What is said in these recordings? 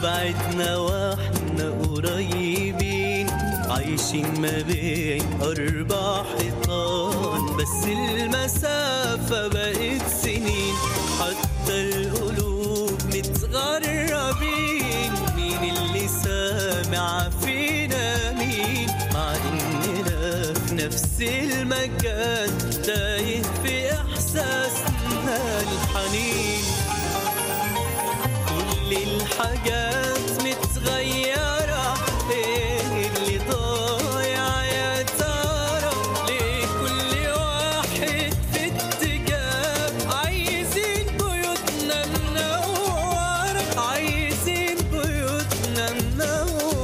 بعدنا واحنا قريبين عايشين ما بين أربع حيطان بس المسافة بقت سنين حتى القلوب متغربين مين اللي سامع فينا مين مع إننا في نفس المكان تايه في إحساسنا الحنين كل الحاجات متغيرة ايه اللي ضايع يا ترى ليه كل واحد في اتجاه عايزين بيوتنا منورة عايزين بيوتنا منورة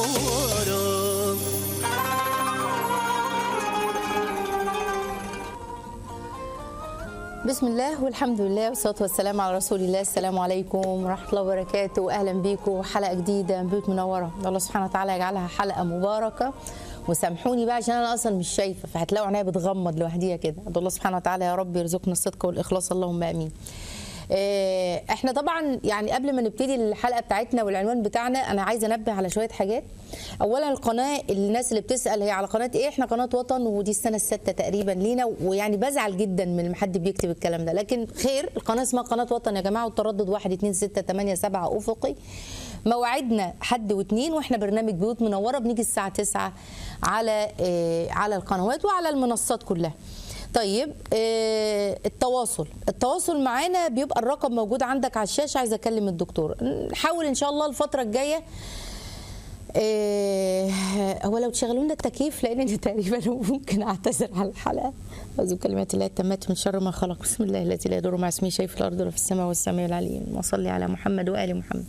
بسم الله والحمد لله والصلاة والسلام على رسول الله السلام عليكم ورحمة الله وبركاته أهلا بيكم حلقة جديدة من بيوت منورة الله سبحانه وتعالى يجعلها حلقة مباركة وسامحوني بقى عشان أنا أصلا مش شايفة فهتلاقوا عينيا بتغمض لوحديها كده أدعو الله سبحانه وتعالى يا رب يرزقنا الصدق والإخلاص اللهم آمين آه، احنا طبعا يعني قبل ما نبتدي الحلقه بتاعتنا والعنوان بتاعنا انا عايزه انبه على شويه حاجات اولا القناه الناس اللي بتسال هي على قناه ايه احنا قناه وطن ودي السنه السادسه تقريبا لينا ويعني بزعل جدا من لما حد بيكتب الكلام ده لكن خير القناه اسمها قناه وطن يا جماعه والتردد 1 2 6 8 7 افقي مواعيدنا حد واثنين واحنا برنامج بيوت منوره بنيجي الساعه 9 على آه، على القنوات وعلى المنصات كلها طيب آه، التواصل التواصل معانا بيبقى الرقم موجود عندك على الشاشه عايزه اكلم الدكتور نحاول ان شاء الله الفتره الجايه آه، هو لو تشغلوا لنا التكييف لان أنا تقريبا ممكن اعتذر على الحلقه اعوذ بكلمات الله التامات من شر ما خلق بسم الله الذي لا يضر مع اسمه شيء في الارض ولا في السماء والسميع العليم وصلي على محمد وال محمد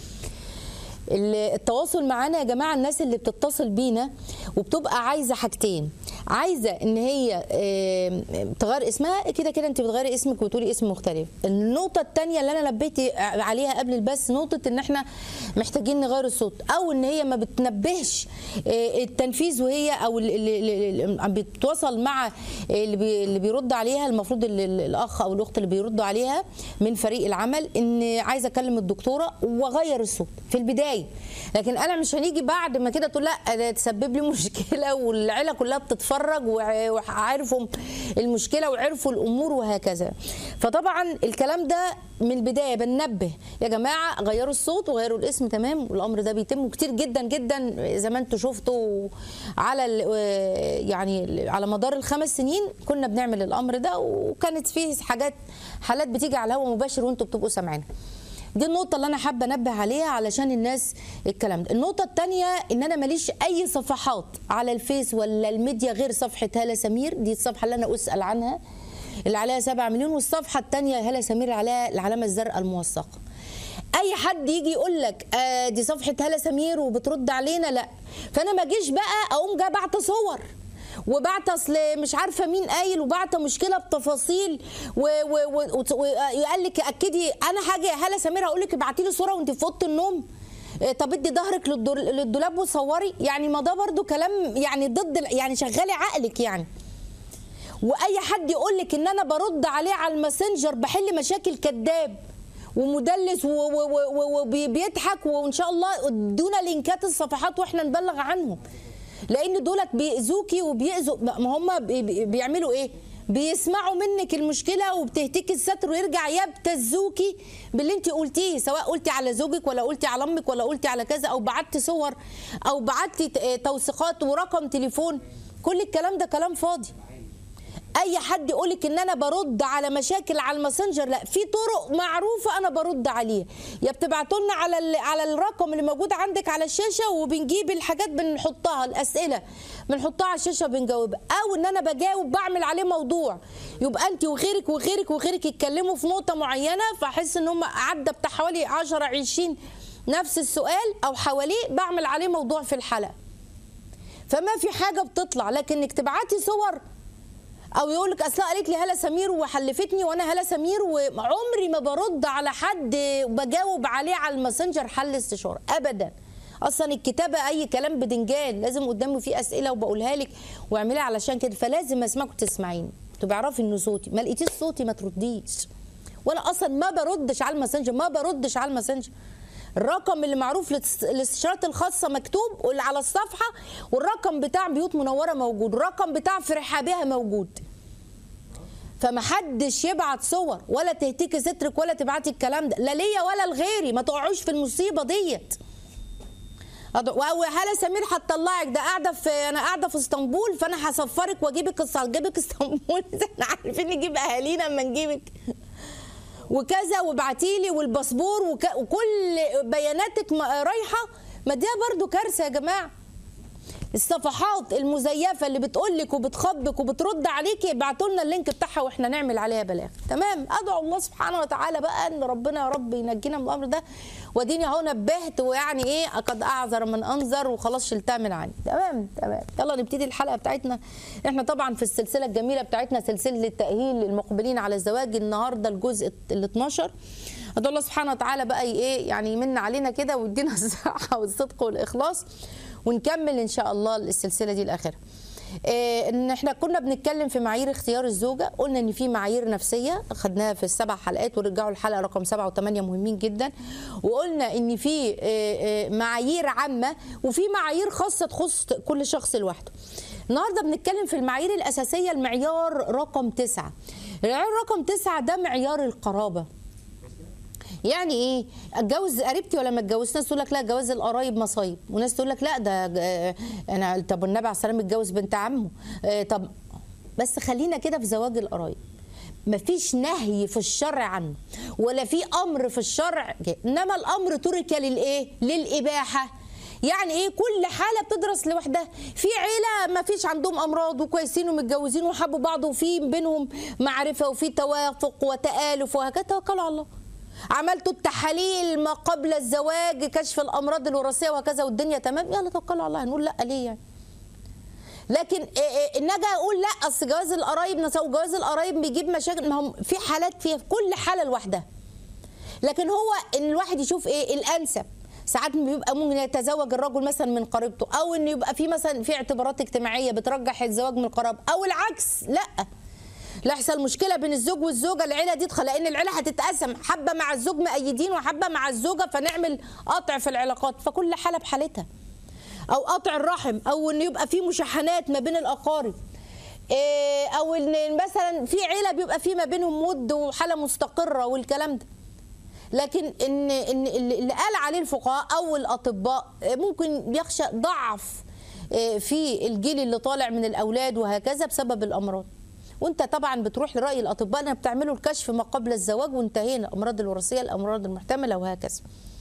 ال- التواصل معانا يا جماعه الناس اللي بتتصل بينا وبتبقى عايزه حاجتين عايزه ان هي آه، تغير اسمها كده كده انت بتغيري اسمك وتقولي اسم مختلف النقطه الثانيه اللي انا نبهت عليها قبل البث نقطه ان احنا محتاجين نغير الصوت او ان هي ما بتنبهش آه، التنفيذ وهي او ال- ال- ال- ال- عم بتتواصل مع اللي بي- اللي بيرد عليها المفروض ال- ال- الاخ او الاخت اللي بيردوا عليها من فريق العمل ان عايزه اكلم الدكتوره واغير الصوت في البدايه لكن انا مش هنيجي بعد ما كده تقول لا ده تسبب لي مشكله والعيله كلها بتتفرج وع- وعارفوا المشكله وعرفوا الامور وهكذا فطبعا الكلام ده من البدايه بننبه يا جماعه غيروا الصوت وغيروا الاسم تمام والامر ده بيتم كتير جدا جدا زي ما انتم شفتوا على ال- يعني على مدار الخمس سنين كنا بنعمل الامر ده وكانت فيه حاجات حالات بتيجي على الهواء مباشر وانتم بتبقوا سامعينها دي النقطة اللي أنا حابة أنبه عليها علشان الناس الكلام ده النقطة التانية إن أنا ماليش أي صفحات على الفيس ولا الميديا غير صفحة هالة سمير دي الصفحة اللي أنا أسأل عنها اللي عليها 7 مليون والصفحة التانية هالة سمير اللي عليها العلامة الزرقاء الموثقة اي حد يجي يقول لك آه دي صفحه هاله سمير وبترد علينا لا فانا ما اجيش بقى اقوم جايه بعت صور وبعت اصل مش عارفه مين قايل وبعت مشكله بتفاصيل وقال لك اكدي انا حاجه يا هاله سمير هقول لك ابعتي لي صوره وانت في اوضه النوم آه، طب ادي ظهرك للدر- للدولاب وصوري يعني ما ده برضو كلام يعني ضد ال- يعني شغالي عقلك يعني واي حد يقول لك ان انا برد عليه على الماسنجر بحل مشاكل كذاب ومدلس وبيضحك وان شاء الله ادونا لينكات الصفحات واحنا نبلغ عنهم لان دولت بيأذوكي وبيأذوا ما هم بي- بي- بيعملوا ايه بيسمعوا منك المشكله وبتهتكي الستر ويرجع يبتزوكي باللي انت قلتيه سواء قلتي على زوجك ولا قلتي على امك ولا قلتي على كذا او بعتي صور او بعتي ت- توثيقات ورقم تليفون كل الكلام ده كلام فاضي اي حد يقولك ان انا برد على مشاكل على الماسنجر لا في طرق معروفه انا برد عليها يا بتبعتوا لنا على ال- على الرقم اللي موجود عندك على الشاشه وبنجيب الحاجات بنحطها الاسئله بنحطها على الشاشه وبنجاوبها او ان انا بجاوب بعمل عليه موضوع يبقى انت وغيرك وغيرك وغيرك يتكلموا في نقطه معينه فاحس ان هم عدى بتاع حوالي 10 20 نفس السؤال او حواليه بعمل عليه موضوع في الحلقه فما في حاجه بتطلع لكن انك تبعتي صور او يقول لك اصل قالت لي هلا سمير وحلفتني وانا هلا سمير وعمري ما برد على حد بجاوب عليه على الماسنجر حل استشاره ابدا اصلا الكتابه اي كلام بدنجان لازم قدامي فيه اسئله وبقولها لك واعملها علشان كده فلازم اسمعك وتسمعيني تعرفي ان صوتي ما لقيتيش صوتي ما ترديش وانا اصلا ما بردش على الماسنجر ما بردش على الماسنجر الرقم اللي معروف للاس- للاستشارات الخاصه مكتوب واللي على الصفحه والرقم بتاع بيوت منوره موجود والرقم بتاع في رحابها موجود فمحدش يبعت صور ولا تهتكي سترك ولا تبعتي الكلام ده لا ليا ولا لغيري ما تقعوش في المصيبه ديت أض- وهلا سمير هتطلعك ده قاعده في انا قاعده في اسطنبول فانا هسفرك واجيبك الص- اجيبك اسطنبول احنا عارفين نجيب اهالينا اما نجيبك وكذا وابعتي لي والباسبور وك... وكل بياناتك م- رايحه ما دي برضو كارثه يا جماعه الصفحات المزيفه اللي بتقول لك وبتخبك وبترد عليكي ابعتوا لنا اللينك بتاعها واحنا نعمل عليها بلاغ تمام ادعو الله سبحانه وتعالى بقى ان ربنا يا رب ينجينا من الامر ده واديني اهو نبهت ويعني ايه قد اعذر من انذر وخلاص شلتها من عني تمام تمام يلا نبتدي الحلقه بتاعتنا احنا طبعا في السلسله الجميله بتاعتنا سلسله التاهيل للمقبلين على الزواج النهارده الجزء ال 12 ادعو الله سبحانه وتعالى بقى ايه يعني يمن علينا كده ويدينا الصحه والصدق والاخلاص ونكمل ان شاء الله السلسله دي لاخرها إيه ان احنا كنا بنتكلم في معايير اختيار الزوجه قلنا ان في معايير نفسيه خدناها في السبع حلقات ورجعوا الحلقه رقم سبعة وثمانية مهمين جدا وقلنا ان في إيه، إيه، معايير عامه وفي معايير خاصه تخص كل شخص لوحده النهارده بنتكلم في المعايير الاساسيه المعيار رقم تسعة المعيار رقم تسعة ده معيار القرابه يعني ايه اتجوز قريبتي ولا ما اتجوزش ناس تقول لك لا جواز القرايب مصايب وناس تقول لك لا ده آه، انا طب والنبي عليه السلام اتجوز بنت عمه آه، طب بس خلينا كده في زواج القرايب مفيش نهي في الشرع عنه ولا في امر في الشرع جه. انما الامر ترك للايه للاباحه يعني ايه كل حاله بتدرس لوحدها في عيله ما فيش عندهم امراض وكويسين ومتجوزين وحبوا بعض وفي بينهم معرفه وفي توافق وتالف وهكذا توكلوا على الله عملتوا التحاليل ما قبل الزواج كشف الامراض الوراثيه وهكذا والدنيا تمام يلا توكلوا على الله هنقول لا ليه يعني لكن إيه إيه ان اجي اقول لا اصل جواز القرايب نسوا جواز القرايب بيجيب مشاكل ما هم في حالات فيها كل حاله لوحدها لكن هو ان الواحد يشوف ايه الانسب ساعات بيبقى ممكن يتزوج الرجل مثلا من قريبته او ان يبقى في مثلا في اعتبارات اجتماعيه بترجح الزواج من القرابه او العكس لا لا يحصل مشكله بين الزوج والزوجه العيله دي تدخل لان العيله هتتقسم حبه مع الزوج مأيدين وحبه مع الزوجه فنعمل قطع في العلاقات فكل حاله بحالتها او قطع الرحم او ان يبقى في مشاحنات ما بين الاقارب إيه، او ان مثلا في عيله بيبقى في ما بينهم ود وحاله مستقره والكلام ده لكن ان ان اللي اللي قال عليه الفقهاء او الاطباء إيه، ممكن يخشى ضعف إيه، في الجيل اللي طالع من الاولاد وهكذا بسبب الامراض وانت طبعا بتروح لراي الاطباء انهم بتعملوا الكشف ما قبل الزواج وانتهينا الامراض الوراثيه الامراض المحتمله وهكذا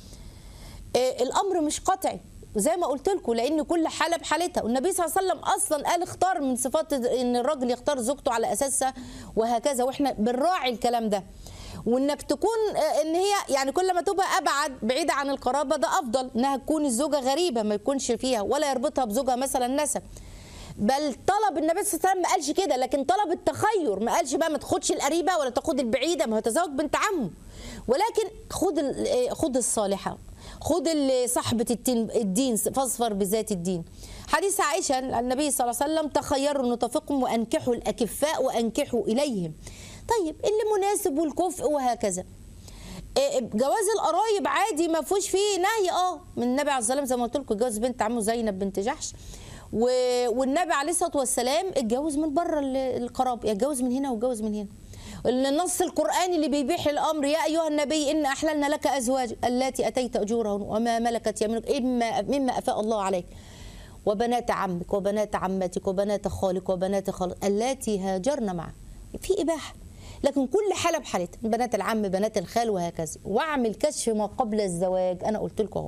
آه، الامر مش قطعي زي ما قلت لكم لان كل حاله بحالتها والنبي صلى الله عليه وسلم اصلا قال اختار من صفات ان الراجل يختار زوجته على اساسها وهكذا واحنا بنراعي الكلام ده وانك تكون آه، ان هي يعني كل ما تبقى ابعد بعيده عن القرابه ده افضل انها تكون الزوجه غريبه ما يكونش فيها ولا يربطها بزوجها مثلا نسب بل طلب النبي صلى الله عليه وسلم ما قالش كده لكن طلب التخير ما قالش بقى ما تاخدش القريبه ولا تاخد البعيده ما هو تزوج بنت عمه ولكن خد ال- آه، خد الصالحه خد ال- صاحبه الدين الدين فاصفر بذات الدين حديث عائشه عن النبي صلى الله عليه وسلم تخيروا نطفقهم وانكحوا الاكفاء وانكحوا اليهم طيب اللي مناسب والكفء وهكذا إيه، جواز القرايب عادي ما فيهوش فيه نهي اه من النبي عليه الصلاه والسلام زي ما قلت لكم جواز بنت عمه زينب بنت جحش و... والنبي عليه الصلاه والسلام اتجوز من بره ال- القرابه يتجوز من هنا ويتجوز من هنا النص القرآني اللي بيبيح الأمر يا أيها النبي إن أحللنا لك أزواج اللاتي أتيت أجورهن وما ملكت يمينك إما مما أفاء الله عليك وبنات عمك وبنات عمتك وبنات خالك وبنات خالك اللاتي هاجرن معك في إباحة لكن كل حالة بحالتها بنات العم بنات الخال وهكذا واعمل كشف ما قبل الزواج أنا قلت لكم أهو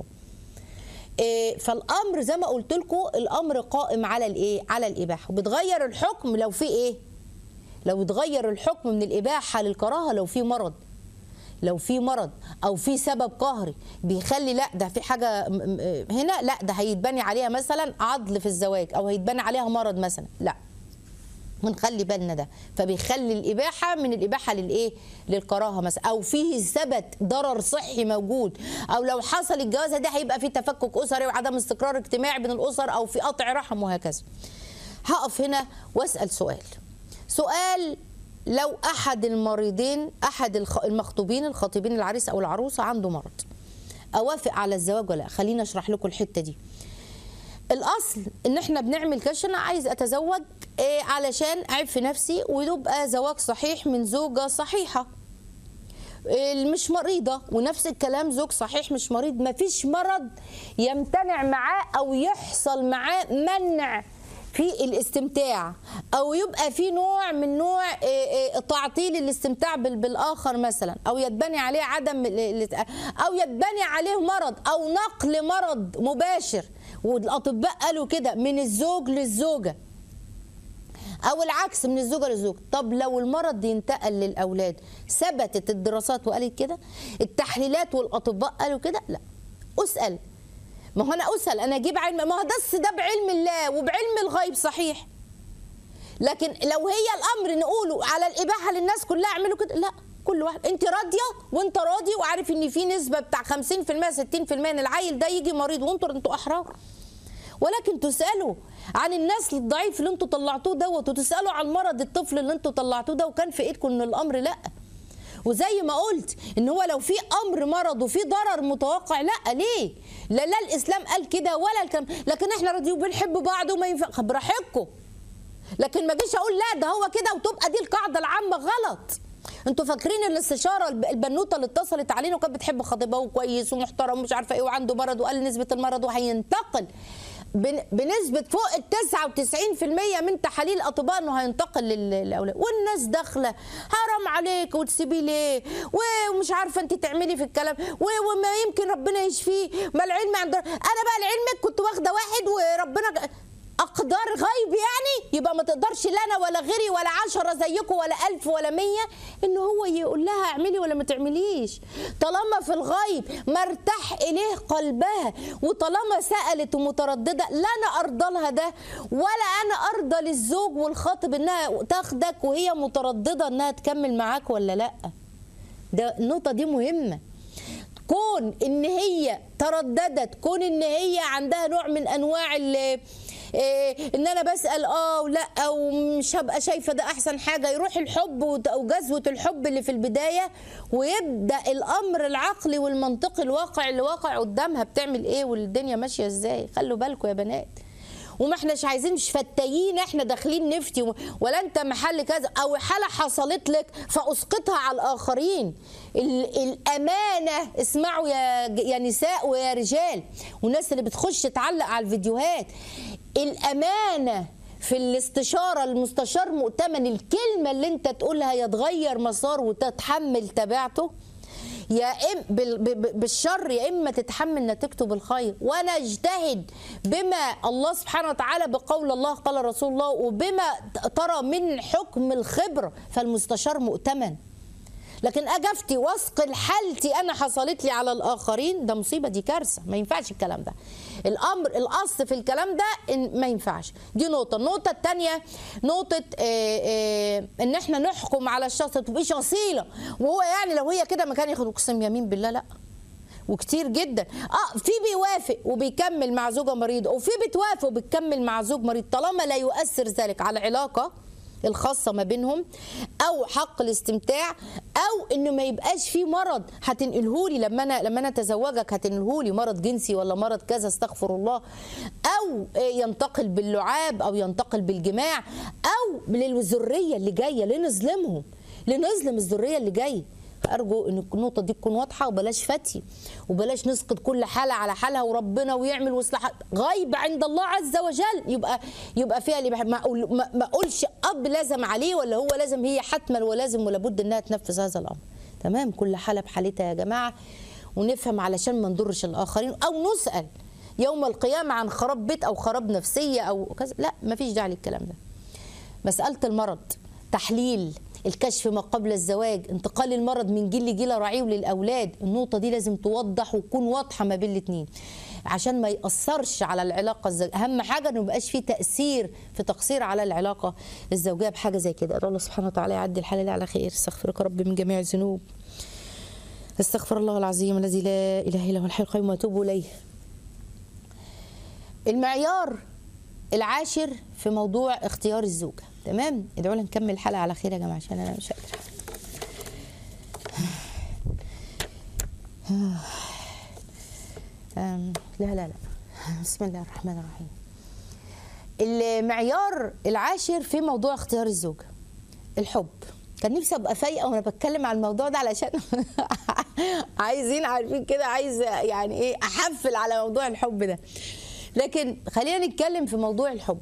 إيه، فالامر زي ما قلت لكم الامر قائم على الايه على الاباحه وبتغير الحكم لو في ايه لو اتغير الحكم من الاباحه للكراهه لو في مرض لو في مرض او في سبب قهري بيخلي لا ده في حاجه م- م- هنا لا ده هيتبني عليها مثلا عضل في الزواج او هيتبني عليها مرض مثلا لا بنخلي بالنا ده فبيخلي الاباحه من الاباحه للايه للكراهه مثلا او فيه ثبت ضرر صحي موجود او لو حصل الجوازه ده هيبقى في تفكك اسري وعدم استقرار اجتماعي بين الاسر او في قطع رحم وهكذا هقف هنا واسال سؤال سؤال لو احد المريضين احد الخ- المخطوبين الخطيبين العريس او العروسه عنده مرض اوافق على الزواج ولا لا خليني اشرح لكم الحته دي الاصل ان احنا بنعمل كاش انا عايز اتزوج إيه علشان اعب في نفسي ويبقى زواج صحيح من زوجه صحيحه إيه مش مريضه ونفس الكلام زوج صحيح مش مريض مفيش مرض يمتنع معاه او يحصل معاه منع في الاستمتاع او يبقى في نوع من نوع إيه إيه تعطيل الاستمتاع بال- بالاخر مثلا او يتبني عليه عدم ال- ال- او يتبني عليه مرض او نقل مرض مباشر والاطباء قالوا كده من الزوج للزوجه او العكس من الزوجه للزوج طب لو المرض ينتقل للاولاد ثبتت الدراسات وقالت كده التحليلات والاطباء قالوا كده لا اسال ما هو انا اسال انا اجيب علم ما هو ده ده بعلم الله وبعلم الغيب صحيح لكن لو هي الامر نقوله على الاباحه للناس كلها اعملوا كده لا كل واحد انت راضيه وانت راضي وعارف ان في نسبه بتاع 50% 60% ان العيل ده يجي مريض وانتوا انتوا احرار ولكن تسالوا عن النسل الضعيف اللي انتوا طلعتوه دوت وتسالوا عن مرض الطفل اللي انتوا طلعتوه ده وكان في ايدكم ان الامر لا وزي ما قلت ان هو لو في امر مرض وفي ضرر متوقع لا ليه لا لا الاسلام قال كده ولا الكلام لكن احنا راضيين وبنحب بعض وما ينفع براحتكم لكن ما جيش اقول لا ده هو كده وتبقى دي القاعده العامه غلط انتوا فاكرين الاستشاره الب- البنوته اللي اتصلت علينا وكانت بتحب خطيبها وكويس ومحترم ومش عارفه ايه وعنده مرض وقال نسبه المرض وهينتقل بن- بنسبه فوق ال 99% من تحاليل الاطباء انه هينتقل لل- للاولاد والناس داخله حرام عليك وتسيبيه ليه و- ومش عارفه انت تعملي في الكلام و- وما يمكن ربنا يشفيه ما العلم عند انا بقى لعلمك كنت واخده واحد وربنا ج- اقدار غيب يعني يبقى ما تقدرش لا انا ولا غيري ولا عشرة زيكم ولا ألف ولا مية ان هو يقول لها اعملي ولا ما تعمليش طالما في الغيب مرتاح اليه قلبها وطالما سالت ومتردده لا انا ارضى لها ده ولا انا ارضى للزوج والخاطب انها تاخدك وهي متردده انها تكمل معاك ولا لا ده النقطه دي مهمه كون ان هي ترددت كون ان هي عندها نوع من انواع ال إيه ان انا بسال اه ولا ومش هبقى شايفه ده احسن حاجه يروح الحب وت- وجذوه الحب اللي في البدايه ويبدا الامر العقلي والمنطقي الواقع اللي واقع قدامها بتعمل ايه والدنيا ماشيه ازاي خلوا بالكم يا بنات وما احناش عايزين مش فتايين احنا داخلين نفتي و- ولا انت محل كذا او حاله حصلت لك فاسقطها على الاخرين ال- الامانه اسمعوا يا ج- يا نساء ويا رجال والناس اللي بتخش تعلق على الفيديوهات الامانه في الاستشاره المستشار مؤتمن الكلمه اللي انت تقولها يتغير مسار وتتحمل تبعته يا إم بال- ب- ب- بالشر يا اما تتحمل نتيجته بالخير وانا اجتهد بما الله سبحانه وتعالى بقول الله قال رسول الله وبما ت- ترى من حكم الخبره فالمستشار مؤتمن لكن اجي افتي واثقل حالتي انا حصلت لي على الاخرين ده مصيبه دي كارثه ما ينفعش الكلام ده الامر الاصل في الكلام ده إن ما ينفعش دي نقطه النقطه الثانيه نقطه آه، آه، ان احنا نحكم على الشخص ما تبقيش اصيله وهو يعني لو هي كده ما كان ياخد اقسم يمين بالله لا وكتير جدا اه في بيوافق وبيكمل مع زوجه مريضه وفي بتوافق وبتكمل مع زوج مريض طالما لا يؤثر ذلك على العلاقه الخاصه ما بينهم او حق الاستمتاع او انه ما يبقاش في مرض هتنقلهولي لما انا لما انا اتزوجك هتنقلهولي مرض جنسي ولا مرض كذا استغفر الله او ينتقل باللعاب او ينتقل بالجماع او للذريه اللي جايه ليه نظلمهم ليه نظلم الذريه اللي جايه ارجو ان النقطه دي تكون واضحه وبلاش فتي وبلاش نسقط كل حاله على حالها وربنا ويعمل ويصلح غيب عند الله عز وجل يبقى يبقى فيها اللي بحب ما أقول ما ما اقولش اب لازم عليه ولا هو لازم هي حتما ولازم ولا بد انها تنفذ هذا الامر تمام كل حاله بحالتها يا جماعه ونفهم علشان ما نضرش الاخرين او نسال يوم القيامه عن خراب بيت او خراب نفسيه او كذا لا مفيش داعي للكلام ده مسألة المرض تحليل الكشف ما قبل الزواج انتقال المرض من جيل لجيل راعيه للأولاد النقطة دي لازم توضح وتكون واضحة ما بين الاتنين عشان ما يأثرش على العلاقة الزوجية أهم حاجة إنه ميبقاش فيه تأثير في تقصير على العلاقة الزوجية بحاجة زي كده أدعو الله سبحانه وتعالى يعدي الحالة دي على خير استغفرك رب من جميع الذنوب استغفر الله العظيم الذي لا إله إلا هو الحي القيوم وأتوب إليه المعيار العاشر في موضوع اختيار الزوجة تمام ادعوا لنا نكمل الحلقة على خير يا جماعة عشان أنا مش قادرة أم، لا لا لا بسم الله الرحمن الرحيم المعيار العاشر في موضوع اختيار الزوجة الحب كان نفسي ابقى فايقه وانا بتكلم عن الموضوع ده علشان عايزين عارفين كده عايز يعني ايه احفل على موضوع الحب ده لكن خلينا نتكلم في موضوع الحب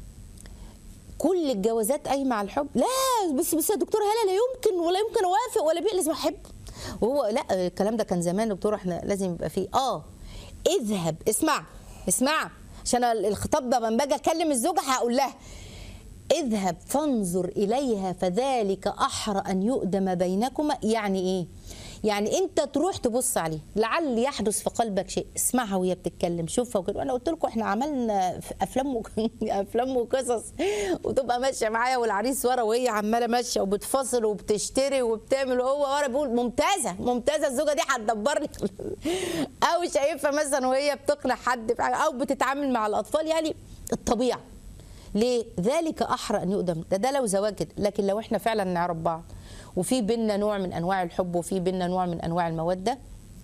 كل الجوازات قايمه على الحب لا بس بس يا دكتور هلا لا يمكن ولا يمكن اوافق ولا بيه لازم احب وهو لا الكلام ده كان زمان يا دكتور احنا لازم يبقى فيه اه اذهب اسمع اسمع عشان الخطاب ده لما باجي اكلم الزوجه هقول لها اذهب فانظر اليها فذلك احرى ان يؤدم بينكما يعني ايه يعني انت تروح تبص عليه لعل يحدث في قلبك شيء اسمعها وهي بتتكلم شوفها وكده وانا قلت لكم احنا عملنا في افلام وك... افلام وقصص وتبقى ماشيه معايا والعريس ورا وهي عماله ماشيه وبتفاصل وبتشتري وبتعمل وهو ورا بيقول ممتازه ممتازه الزوجه دي هتدبر لي او شايفها مثلا وهي بتقنع حد في حاجة او بتتعامل مع الاطفال يعني الطبيعه ليه؟ ذلك احرى ان يقدم ده ده لو زواج كده لكن لو احنا فعلا نعرف بعض وفي بينا نوع من انواع الحب وفي بينا نوع من انواع الموده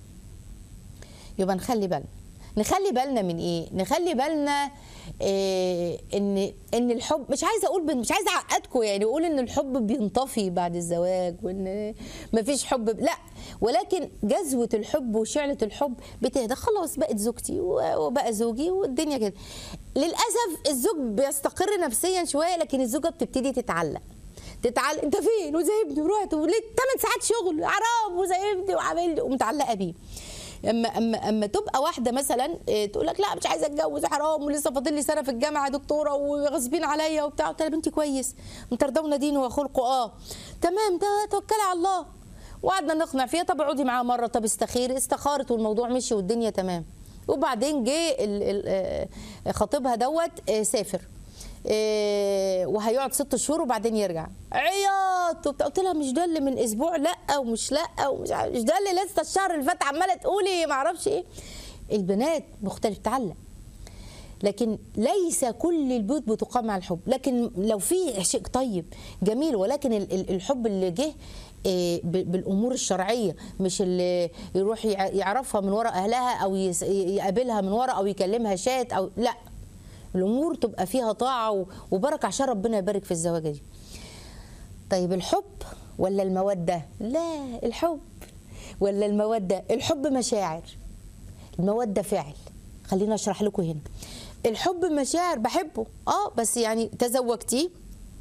يبقى نخلي بالنا نخلي بالنا من ايه نخلي بالنا إيه ان ان الحب مش عايزه اقول بن- مش عايزه اعقدكم يعني اقول ان الحب بينطفي بعد الزواج وان مفيش حب لا ولكن جذوه الحب وشعله الحب بتهدى خلاص بقت زوجتي و- وبقى زوجي والدنيا كده للاسف الزوج بيستقر نفسيا شويه لكن الزوجه بتبتدي تتعلق تتعلق انت فين وسايبني ورحت وليه 8 ساعات شغل حرام وسايبني وعامل لي ومتعلقه بيه اما اما اما تبقى واحده مثلا اه، تقول لك لا مش عايزه اتجوز حرام ولسه فاضل لي سنه في الجامعه يا دكتوره وغصبين عليا وبتاع قلت لها يا بنتي كويس ترضون دينه وخلقه اه تمام ده توكلي على الله وقعدنا نقنع فيها طب اقعدي معاها مره طب استخيري استخارت والموضوع مشي والدنيا تمام وبعدين جه ال- ال- اه، خطيبها دوت اه، سافر إيه، وهيقعد ست شهور وبعدين يرجع عياط وبتاع قلت لها مش ده اللي من اسبوع لا ومش لا ومش عارف- مش ده اللي لسه الشهر اللي فات عماله تقولي ما اعرفش ايه البنات مختلف تعلق لكن ليس كل البيوت بتقام على الحب لكن لو في شيء طيب جميل ولكن ال- ال- الحب اللي جه إيه، ب- بالامور الشرعيه مش اللي يروح يع- يعرفها من وراء اهلها او يس- يقابلها من وراء او يكلمها شات او لا الامور تبقى فيها طاعه و- وبركه عشان ربنا يبارك في الزواجه دي طيب الحب ولا الموده لا الحب ولا الموده الحب مشاعر الموده فعل خليني اشرح لكم هنا الحب مشاعر بحبه اه بس يعني تزوجتي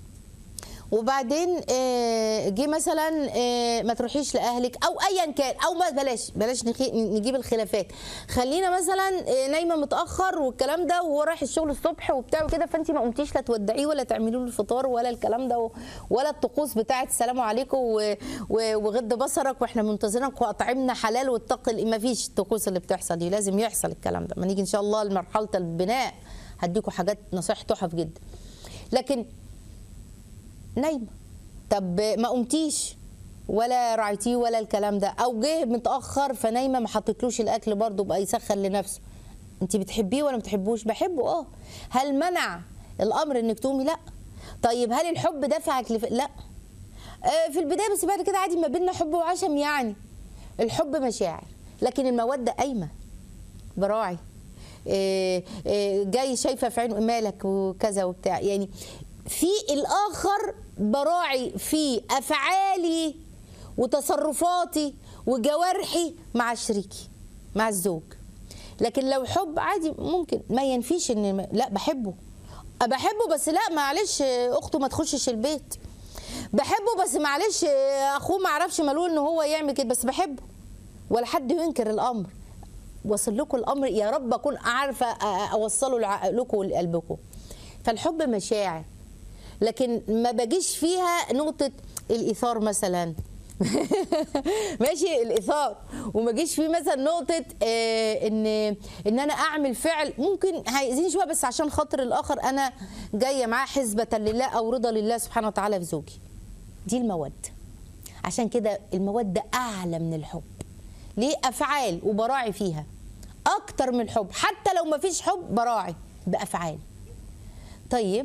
وبعدين آه، جه مثلا آه، ما تروحيش لاهلك او ايا كان او ما بلاش بلاش نخي- نجيب الخلافات خلينا مثلا آه، نايمه متاخر والكلام ده وهو رايح الشغل الصبح وبتاع وكده فانت ما قمتيش لا تودعيه ولا تعملي له الفطار ولا الكلام ده و- ولا الطقوس بتاعه السلام عليكم و- و- وغض بصرك واحنا منتظرينك واطعمنا حلال واتقي ما فيش الطقوس اللي بتحصل دي لازم يحصل الكلام ده ما نيجي ان شاء الله لمرحله البناء هديكم حاجات نصائح تحف جدا لكن نايمه طب ما قمتيش ولا راعيتيه ولا الكلام ده او جه متاخر فنايمه ما حطيتلوش الاكل برضه بقى يسخن لنفسه انت بتحبيه ولا ما بتحبوش بحبه اه هل منع الامر انك تقومي لا طيب هل الحب دفعك لف... لا آه في البدايه بس بعد كده عادي ما بيننا حب وعشم يعني الحب مشاعر لكن الموده قايمه براعي إيه إيه جاي شايفه في عينه مالك وكذا وبتاع يعني في الاخر براعي في افعالي وتصرفاتي وجوارحي مع شريكي مع الزوج لكن لو حب عادي ممكن ما ينفيش ان لا بحبه بحبه بس لا معلش اخته ما تخشش البيت بحبه بس معلش اخوه ما عرفش ملول ان هو يعمل كده بس بحبه ولا حد ينكر الامر وصل لكم الامر يا رب اكون عارفه اوصله لعقلكم ولقلبكم فالحب مشاعر لكن ما بجيش فيها نقطه الايثار مثلا ماشي الايثار وما جيش فيه مثلا نقطه آه ان ان انا اعمل فعل ممكن هيأذيني شويه بس عشان خاطر الاخر انا جايه معاه حسبه لله او رضا لله سبحانه وتعالى في زوجي دي الموده عشان كده الموده اعلى من الحب ليه افعال وبراعي فيها اكتر من الحب حتى لو ما فيش حب براعي بافعال طيب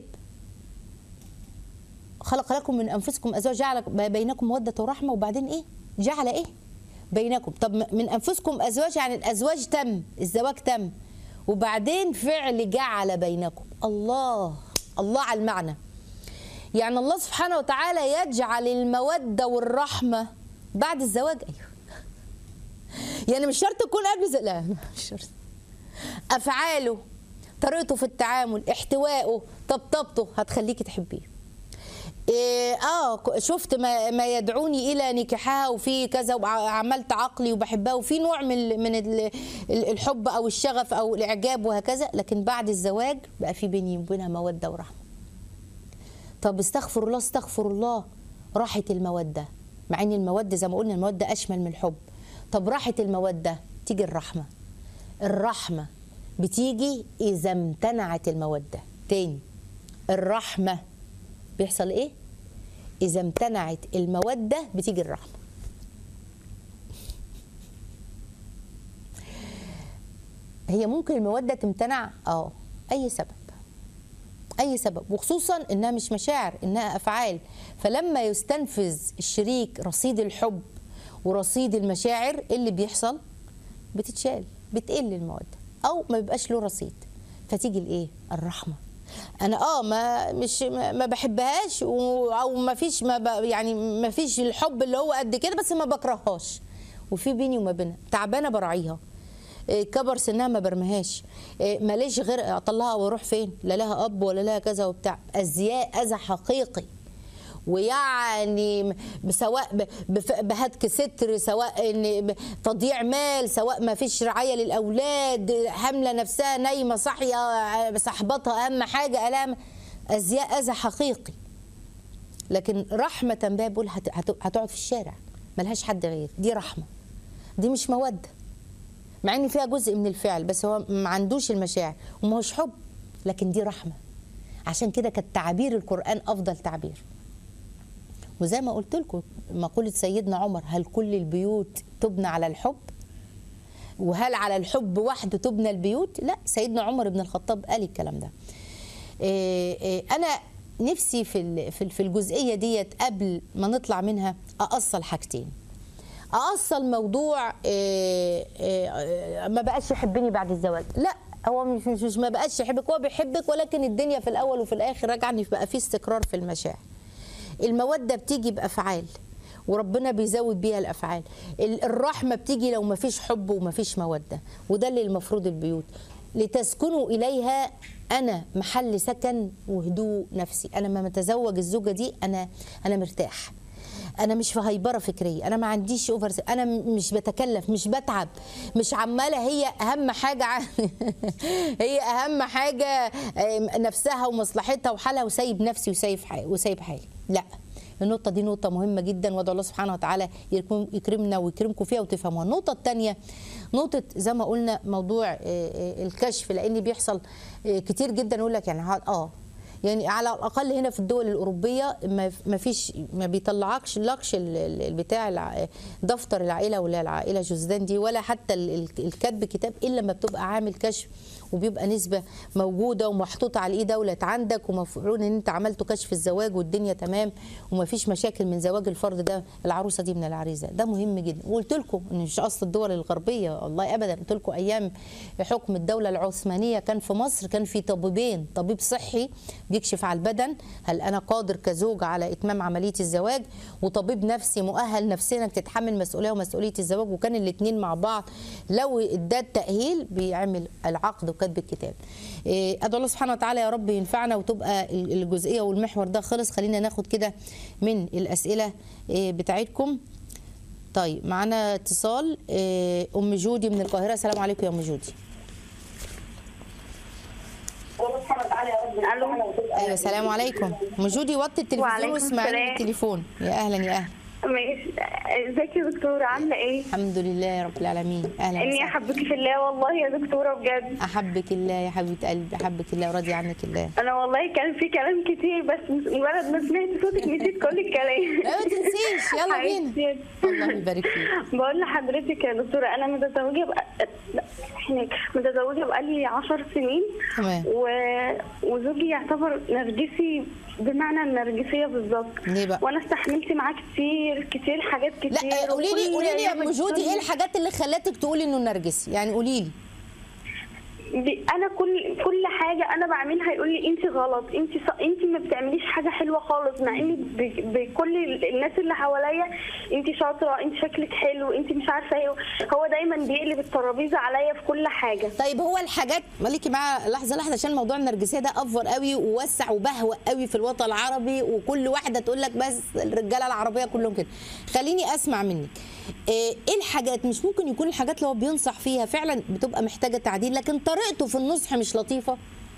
خلق لكم من انفسكم ازواج جعل بينكم موده ورحمه وبعدين ايه جعل ايه بينكم طب من انفسكم ازواج يعني الازواج تم الزواج تم وبعدين فعل جعل بينكم الله الله على المعنى يعني الله سبحانه وتعالى يجعل المودة والرحمة بعد الزواج أيوه يعني مش شرط تكون قبل زواج لا مش شرط أفعاله طريقته في التعامل احتوائه طبطبته هتخليكي تحبيه إيه اه ك- شفت ما, ما يدعوني الى نكاحها وفي كذا وعملت عقلي وبحبها وفي نوع من ال- من ال- ال- الحب او الشغف او الاعجاب وهكذا لكن بعد الزواج بقى في بيني وبينها موده ورحمه طب استغفر الله استغفر الله راحت المودة مع ان المودة زي ما قلنا المودة اشمل من الحب طب راحت المودة تيجي الرحمة الرحمة بتيجي اذا امتنعت المودة تاني الرحمة بيحصل ايه اذا امتنعت المودة بتيجي الرحمة هي ممكن المودة تمتنع اه اي سبب اي سبب وخصوصا انها مش مشاعر انها افعال فلما يستنفذ الشريك رصيد الحب ورصيد المشاعر إيه اللي بيحصل بتتشال بتقل الموده او ما بيبقاش له رصيد فتيجي الايه الرحمه انا اه ما مش ما ما بحبهاش و- او ما فيش ما ب يعني ما فيش الحب اللي هو قد كده بس ما بكرههاش وفي بيني وما بينها تعبانه براعيها إيه، كبر سنها ما برمهاش إيه، ماليش غير اطلعها واروح فين لا لها اب ولا لها كذا وبتاع ازياء اذى حقيقي ويعني م- سواء ب- بف- بهتك ستر سواء إن ب- تضييع مال سواء ما فيش رعايه للاولاد حامله نفسها نايمه صاحيه صاحبتها اهم حاجه الام ازياء اذى حقيقي لكن رحمه بقى بقول هت- هت- هتقعد في الشارع ملهاش حد غير دي رحمه دي مش موده مع ان فيها جزء من الفعل بس هو ما عندوش المشاعر وما هوش حب لكن دي رحمه عشان كده كانت تعابير القران افضل تعبير وزي ما قلت لكم مقوله سيدنا عمر هل كل البيوت تبنى على الحب وهل على الحب وحده تبنى البيوت لا سيدنا عمر بن الخطاب قال الكلام ده إيه إيه انا نفسي في ال- في ال- في الجزئيه ديت قبل ما نطلع منها ااصل حاجتين ااصل موضوع إيه إيه ما بقاش يحبني بعد الزواج لا هو مش مش, مش ما بقاش يحبك هو بيحبك ولكن الدنيا في الاول وفي الاخر راجعه ان بقى في استقرار في المشاعر الموده بتيجي بافعال وربنا بيزود بيها الافعال ال- الرحمه بتيجي لو ما فيش حب وما فيش موده وده اللي المفروض البيوت لتسكنوا اليها انا محل سكن وهدوء نفسي انا لما اتزوج الزوجه دي انا انا مرتاح انا مش في هيبره فكريه انا ما عنديش اوفر انا م- مش بتكلف مش بتعب مش عماله هي اهم حاجه ع- هي اهم حاجه آم، نفسها ومصلحتها وحالها وسايب نفسي وسايب حالي وسايب حالي لا النقطة دي نقطة مهمة جدا وادعو الله سبحانه وتعالى يكرم- يكرمنا ويكرمكم فيها وتفهموها. النقطة الثانية نقطة زي ما قلنا موضوع آه، آه، الكشف لأن بيحصل آه، كتير جدا يقول لك يعني ها- اه يعني على الاقل هنا في الدول الاوروبيه ما ما فيش ما بيطلعكش لكش ال- ال- البتاع الع- دفتر العائله ولا العائله جزدان دي ولا حتى ال- ال- الكتب كتاب الا لما بتبقى عامل كشف وبيبقى نسبه موجوده ومحطوطه على الايد دولت عندك ومفروض ان انت عملت كشف الزواج والدنيا تمام وما فيش مشاكل من زواج الفرد ده العروسه دي من العريس ده ده مهم جدا وقلت لكم ان مش اصل الدول الغربيه والله ابدا قلت لكم ايام حكم الدوله العثمانيه كان في مصر كان في طبيبين طبيب صحي بيكشف على البدن هل انا قادر كزوج على اتمام عمليه الزواج وطبيب نفسي مؤهل نفسيا انك تتحمل مسؤوليه ومسؤوليه الزواج وكان الاثنين مع بعض لو ادى تاهيل بيعمل العقد وكتب الكتاب إيه، ادعو الله سبحانه وتعالى يا رب ينفعنا وتبقى ال- الجزئيه والمحور ده خلص خلينا ناخد كده من الاسئله إيه، بتاعتكم طيب معانا اتصال إيه، ام جودي من القاهره السلام عليكم يا ام جودي الو ايوه السلام عليكم ام جودي وطي التلفزيون وعليكم واسمعيني السلام. من التليفون يا اهلا يا اهلا ماشي ازيك يا دكتوره عامله ايه الحمد لله يا رب العالمين اهلا اني وسهلا احبك في الله والله يا دكتوره بجد احبك الله يا حبيبه قلبي احبك الله وراضي عنك الله انا والله كان في كلام كتير بس مجرد ما سمعت صوتك نسيت كل الكلام لا ما تنسيش يلا بينا حبيبتي. الله يبارك فيك بقول لحضرتك يا دكتوره انا متزوجه بقى هناك متزوجة بقالي عشر سنين تمام. و... وزوجي يعتبر نرجسي بمعنى النرجسية بالظبط ليه بقى؟ وانا استحملت معاه كتير كتير حاجات كتير لا قولي لي وكل قولي لي يا يوم ام جودي ايه بتقولي- الحاجات اللي خلتك تقولي انه نرجسي يعني قولي لي بي- انا كل كل حاجه انا بعملها يقول لي انت غلط انت ص... انت ما بتعمليش حاجه حلوه خالص مع ان ب... بكل ال- الناس اللي حواليا انت شاطره انت شكلك حلو انت مش عارفه ايه هو دايما بيقلب الترابيزه عليا في كل حاجه طيب هو الحاجات مالكي معاه لحظه لحظه عشان موضوع النرجسيه ده افور قوي ووسع وبهوأ قوي في الوطن العربي وكل واحده تقول لك بس الرجاله العربيه كلهم كده خليني اسمع منك ايه إيه الحاجات مش ممكن يكون الحاجات اللي هو بينصح فيها فعلا بتبقى محتاجه تعديل لكن طريقته في النصح مش لطيفه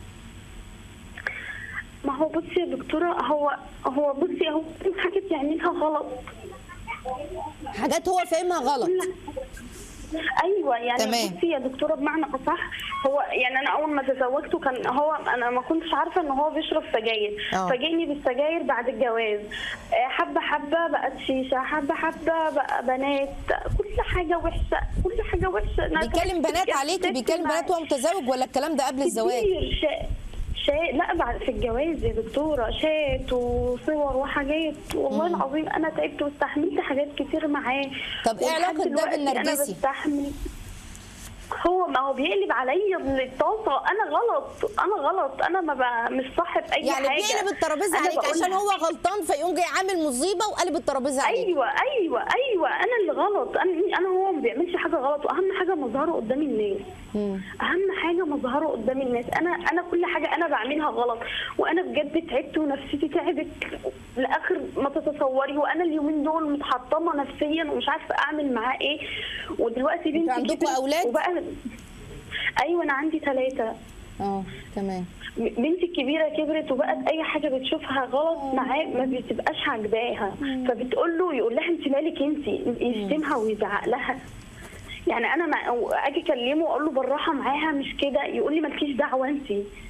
ما هو بصي يا دكتوره هو هو بصي هو في حاجه بيعملها غلط حاجات هو فاهمها غلط ايوه يعني تمام. بصي يا دكتوره بمعنى اصح هو يعني انا اول ما تزوجته كان هو انا ما كنتش عارفه ان هو بيشرب سجاير آه. فاجئني بالسجاير بعد الجواز آه، حبه حبه بقت شيشه حبه حبه بقى بنات كل حاجه وحشه كل حاجه وحشه أنا بيكلم بنات يعني عليكي بيكلم معاه. بنات وهو متزوج ولا الكلام ده قبل الزواج كتير شا... شا... لا بعد في الجواز يا دكتوره شات وصور وحاجات والله العظيم انا تعبت واستحملت حاجات كتير معاه طب إيه ولحد علاقة ده دلوقتي بالنرجسي؟ انا بستحمل هو ما هو بيقلب عليا الطاقه انا غلط انا غلط انا ما ب... مش صاحب اي يعني حاجه بيقلب الترابيزه أنا عليك بقول عشان لها- هو غلطان فيقوم جاي عامل مصيبه وقلب الترابيزه عليك ايوه ايوه ايوه انا اللي غلط انا انا هو ما بيعملش حاجه غلط واهم حاجه مظهره قدام الناس مم. اهم حاجه مظهره قدام الناس انا انا كل حاجه انا بعملها غلط وانا بجد تعبت ونفسيتي تعبت لاخر ما تتصوري وانا اليومين دول متحطمه نفسيا ومش عارفه اعمل معاه ايه ودلوقتي بنتي عندكوا كبرت أولاد؟ وبقى ايوه انا عندي ثلاثه اه تمام بنتي الكبيره كبرت وبقت اي حاجه بتشوفها غلط معاه ما بتبقاش عاجباها فبتقول له يقول لها انت مالك انت يشتمها ويزعق لها يعني انا ما اجي اكلمه واقول له بالراحه معاها مش كده يقول لي مالكيش دعوه انت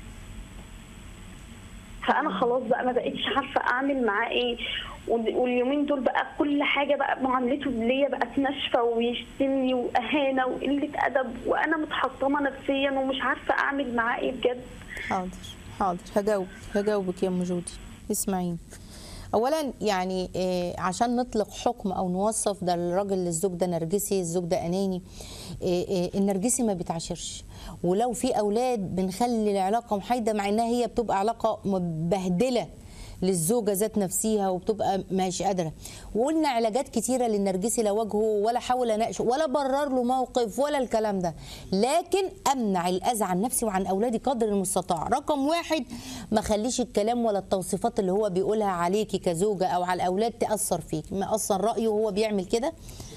فانا خلاص بقى ما بقتش عارفه اعمل معاه ايه وال- واليومين دول بقى كل حاجه بقى معاملته ليا بقت ناشفه ويشتمني واهانه وقله ادب وانا متحطمه نفسيا ومش عارفه اعمل معاه ايه بجد حاضر حاضر هجاوب هجاوبك يا ام جودي اسمعيني اولا يعني إيه عشان نطلق حكم او نوصف ده الراجل الزوج ده نرجسي الزوج ده اناني إيه إيه النرجسي ما بيتعاشرش ولو في اولاد بنخلي العلاقه محايده مع انها هي بتبقى علاقه مبهدله للزوجه ذات نفسها وبتبقى مش قادره وقلنا علاجات كتيره للنرجسي لا واجهه ولا حاول اناقشه ولا برر له موقف ولا الكلام ده لكن امنع الاذى عن نفسي وعن اولادي قدر المستطاع رقم واحد ما خليش الكلام ولا التوصيفات اللي هو بيقولها عليكي كزوجه او على الاولاد تاثر فيك ما اصلا رايه هو بيعمل كده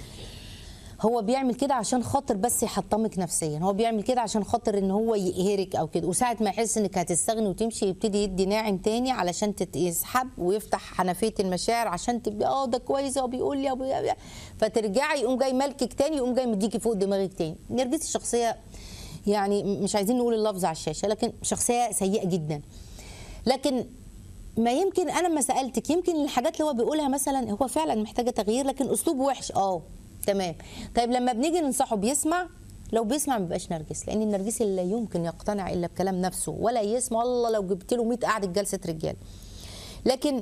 هو بيعمل كده عشان خاطر بس يحطمك نفسيا هو بيعمل كده عشان خاطر ان هو يقهرك او كده وساعه ما يحس انك هتستغني وتمشي يبتدي يدي ناعم تاني علشان تت- يسحب ويفتح حنفيه المشاعر عشان تبقى اه ده كويس هو بيقول لي أبو- فترجعي يقوم جاي ملكك تاني يقوم جاي مديكي فوق دماغك تاني نرجسي الشخصيه يعني مش عايزين نقول اللفظ على الشاشه لكن شخصيه سيئه جدا لكن ما يمكن انا ما سالتك يمكن الحاجات اللي هو بيقولها مثلا هو فعلا محتاجه تغيير لكن اسلوبه وحش اه تمام طيب لما بنيجي ننصحه بيسمع لو بيسمع ما بيبقاش نرجس لان النرجسي لا يمكن يقتنع الا بكلام نفسه ولا يسمع الله لو جبت له 100 قعده جلسه رجال لكن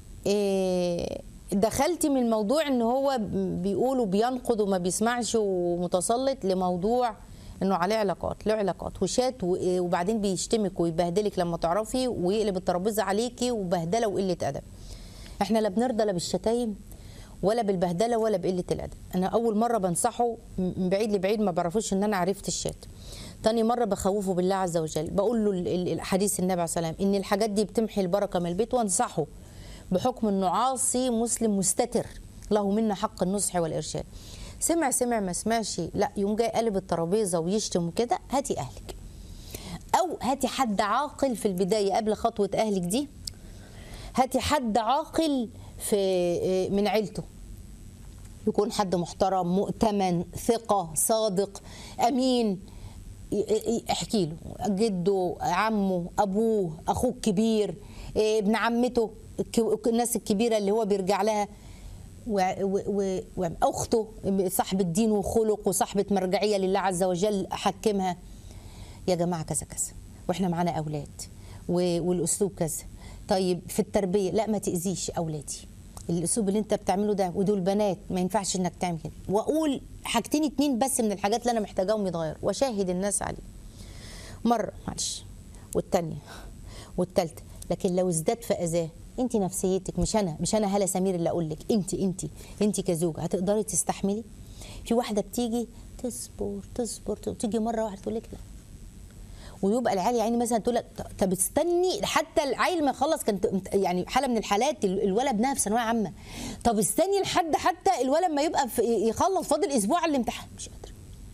إيه دخلتي من الموضوع ان هو بيقول وبينقد وما بيسمعش ومتسلط لموضوع انه عليه علاقات له علاقات وشات و- وبعدين بيشتمك ويبهدلك لما تعرفي ويقلب الترابيزه عليكي وبهدله وقله ادب احنا لا بنرضى لا بالشتايم ولا بالبهدله ولا بقله الادب انا اول مره بنصحه من بعيد لبعيد ما بعرفوش ان انا عرفت الشات تاني مره بخوفه بالله عز وجل بقول له ال- ال- الحديث النبي عليه السلام ان الحاجات دي بتمحي البركه من البيت وانصحه بحكم انه عاصي مسلم مستتر له منا حق النصح والارشاد سمع سمع ما سمعش لا يقوم جاي قلب الترابيزه ويشتم وكده هاتي اهلك او هاتي حد عاقل في البدايه قبل خطوه اهلك دي هاتي حد عاقل في من عيلته يكون حد محترم مؤتمن ثقة صادق أمين ي- ي- احكي له جده عمه أبوه أخوه الكبير إيه، ابن عمته الك- الناس الكبيرة اللي هو بيرجع لها و- و- و- واخته صاحبه دين وخلق وصاحبه مرجعيه لله عز وجل احكمها يا جماعه كذا كذا واحنا معانا اولاد و- والاسلوب كذا طيب في التربيه لا ما تاذيش اولادي الاسلوب اللي انت بتعمله ده ودول بنات ما ينفعش انك تعمل كده واقول حاجتين اتنين بس من الحاجات اللي انا محتاجاهم يتغيروا واشاهد الناس عليه مره معلش والتانيه والتالته لكن لو ازداد في اذاه انت نفسيتك مش انا مش انا هاله سمير اللي اقول لك انت انت انت كزوجه هتقدري تستحملي في واحده بتيجي تصبر تصبر تيجي مره واحده تقول لك لا ويبقى العيال يعني مثلا تقول لك طب استني حتى العيل ما يخلص كانت يعني حاله من الحالات ال- الولد ابنها في ثانويه عامه طب استني لحد حتى الولد ما يبقى في يخلص فاضل اسبوع على الامتحان مش قادره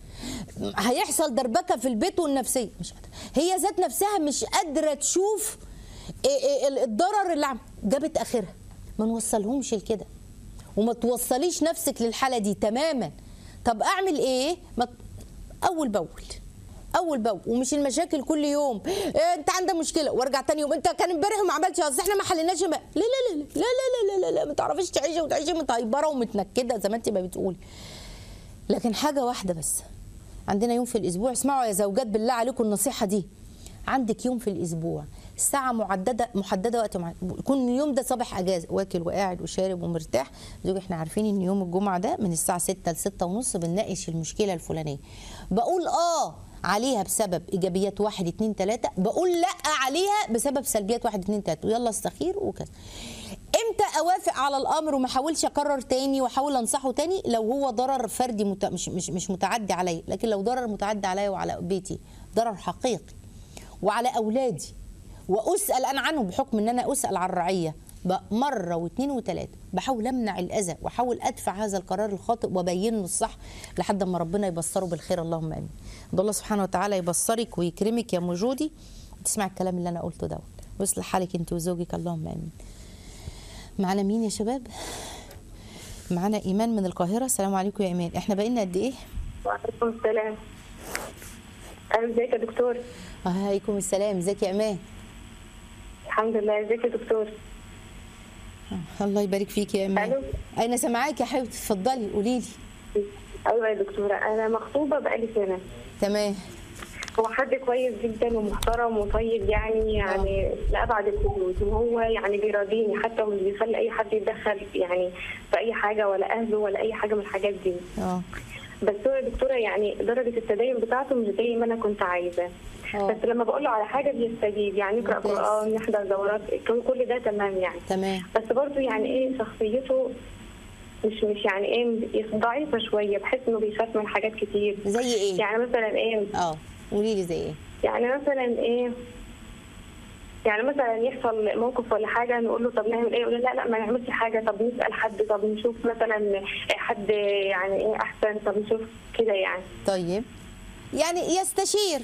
هيحصل دربكه في البيت والنفسيه مش قادره هي ذات نفسها مش قادره تشوف إيه إيه ال- الضرر اللي عم جابت اخرها ما نوصلهمش لكده وما توصليش نفسك للحاله دي تماما طب اعمل ايه ما اول باول اول باول ومش المشاكل كل يوم إيه انت عندك مشكله وارجع تاني يوم انت كان امبارح وما عملتش اصل احنا ما حليناش ما. لا لا لا لا لا لا لا لا, لا. ما تعرفيش تعيشي وتعيشي متهيبره ومتنكده زي ما انت ما بتقولي لكن حاجه واحده بس عندنا يوم في الاسبوع اسمعوا يا زوجات بالله عليكم النصيحه دي عندك يوم في الاسبوع ساعة محددة محددة وقت معين يكون اليوم ده صباح اجازة واكل وقاعد وشارب ومرتاح زوجي احنا عارفين ان يوم الجمعة ده من الساعة 6 ل 6 ونص بنناقش المشكلة الفلانية بقول اه عليها بسبب ايجابيات واحد اتنين تلاته بقول لا عليها بسبب سلبيات واحد اتنين تلاته ويلا استخير وكذا امتى اوافق على الامر وما احاولش اكرر تاني واحاول انصحه تاني لو هو ضرر فردي مت... مش مش مش متعدي عليا لكن لو ضرر متعدي عليا وعلى بيتي ضرر حقيقي وعلى اولادي واسال انا عنه بحكم ان انا اسال عن الرعيه بقى مره واثنين وثلاثه بحاول امنع الاذى واحاول ادفع هذا القرار الخاطئ وابين له الصح لحد ما ربنا يبصره بالخير اللهم امين ده الله سبحانه وتعالى يبصرك ويكرمك يا موجودي وتسمع الكلام اللي انا قلته دوت ويصلح حالك انت وزوجك اللهم امين معانا مين يا شباب معانا ايمان من القاهره السلام عليكم يا ايمان احنا بقينا قد ايه وعليكم السلام أهلا ازيك يا دكتور وعليكم السلام ازيك يا ايمان الحمد لله ازيك يا دكتور الله يبارك فيك يا ايمان ألو. انا سامعاك يا حبيبتي اتفضلي قولي لي ايوه يا دكتوره انا مخطوبه بقالي سنه تمام هو حد كويس جدا ومحترم وطيب يعني يعني لأبعد الحدود وهو يعني بيراضيني حتى ومش بيخلي أي حد يتدخل يعني في أي حاجة ولا أهله ولا أي حاجة من الحاجات دي اه بس هو يا دكتورة يعني درجة التدين بتاعته مش زي ما أنا كنت عايزة آه. بس لما بقول له على حاجة بيستجيب يعني يقرأ ممتاز. قرآن يحضر دورات كل كل ده تمام يعني تمام بس برضه يعني ايه شخصيته مش مش يعني ايه ضعيفة شوية بحس انه بيخاف من حاجات كتير زي ايه يعني مثلا ايه اه قولي لي زي ايه يعني مثلا ايه يعني مثلا يحصل موقف ولا حاجه نقول له طب نعمل ايه يقول لا لا ما نعملش حاجه طب نسال حد طب نشوف مثلا حد يعني ايه احسن طب نشوف كده يعني طيب يعني يستشير